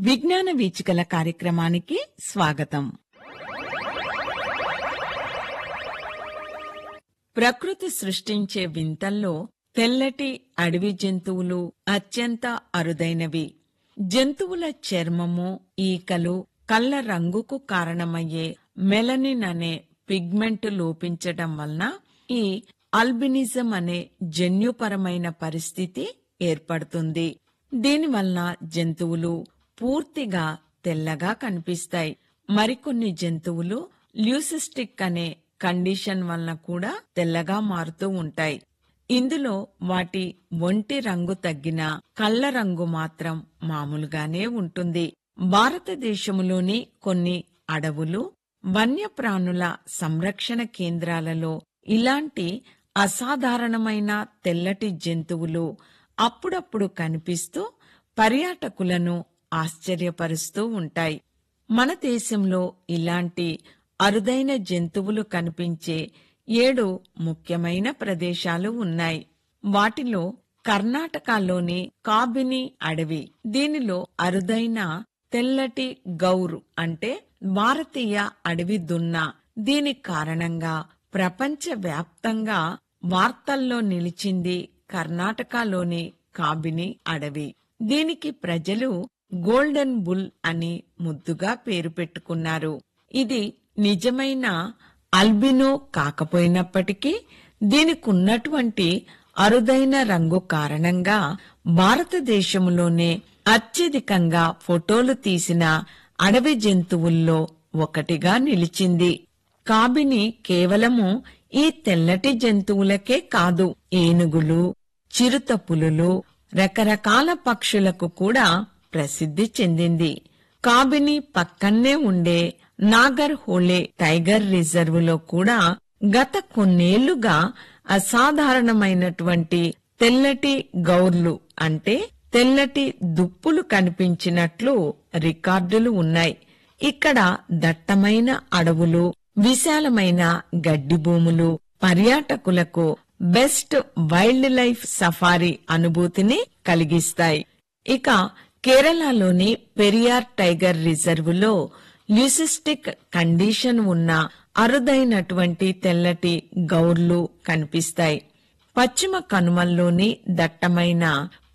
విజ్ఞాన వీచికల కార్యక్రమానికి స్వాగతం ప్రకృతి సృష్టించే వింతల్లో తెల్లటి అడవి జంతువులు అత్యంత అరుదైనవి జంతువుల చర్మము ఈకలు కళ్ళ రంగుకు కారణమయ్యే మెలనిన్ అనే పిగ్మెంట్ లోపించడం వలన ఈ అల్బినిజం అనే జన్యుపరమైన పరిస్థితి ఏర్పడుతుంది దీనివల్ల జంతువులు పూర్తిగా తెల్లగా కనిపిస్తాయి మరికొన్ని జంతువులు ల్యూసిస్టిక్ అనే కండిషన్ వలన కూడా తెల్లగా మారుతూ ఉంటాయి ఇందులో వాటి ఒంటి రంగు తగ్గిన కళ్ళ రంగు మాత్రం మామూలుగానే ఉంటుంది భారతదేశంలోని కొన్ని అడవులు వన్యప్రాణుల సంరక్షణ కేంద్రాలలో ఇలాంటి అసాధారణమైన తెల్లటి జంతువులు అప్పుడప్పుడు కనిపిస్తూ పర్యాటకులను ఆశ్చర్యపరుస్తూ ఉంటాయి మన దేశంలో ఇలాంటి అరుదైన జంతువులు కనిపించే ఏడు ముఖ్యమైన ప్రదేశాలు ఉన్నాయి వాటిలో కర్ణాటకలోని కాబిని అడవి దీనిలో అరుదైన తెల్లటి గౌరు అంటే భారతీయ అడవి దున్న దీని కారణంగా ప్రపంచ వ్యాప్తంగా వార్తల్లో నిలిచింది కర్ణాటకలోని కాబిని అడవి దీనికి ప్రజలు గోల్డెన్ బుల్ అని ముద్దుగా పేరు పెట్టుకున్నారు ఇది నిజమైన అల్బినో కాకపోయినప్పటికీ దీనికున్నటువంటి అరుదైన రంగు కారణంగా భారతదేశంలోనే అత్యధికంగా ఫోటోలు తీసిన అడవి జంతువుల్లో ఒకటిగా నిలిచింది కాబిని కేవలము ఈ తెల్లటి జంతువులకే కాదు ఏనుగులు చిరుత పులులు రకరకాల పక్షులకు కూడా ప్రసిద్ధి చెందింది కాబిని పక్కన్నే ఉండే నాగర్ హోలే టైగర్ రిజర్వ్ లో కూడా గత కొన్నేళ్లుగా అసాధారణమైనటువంటి తెల్లటి గౌర్లు అంటే తెల్లటి దుప్పులు కనిపించినట్లు రికార్డులు ఉన్నాయి ఇక్కడ దట్టమైన అడవులు విశాలమైన గడ్డి భూములు పర్యాటకులకు బెస్ట్ వైల్డ్ లైఫ్ సఫారీ అనుభూతిని కలిగిస్తాయి ఇక కేరళలోని పెరియార్ టైగర్ రిజర్వ్ లో ల్యూసిస్టిక్ కండిషన్ ఉన్న అరుదైనటువంటి తెల్లటి గౌర్లు కనిపిస్తాయి పశ్చిమ కనుమల్లోని దట్టమైన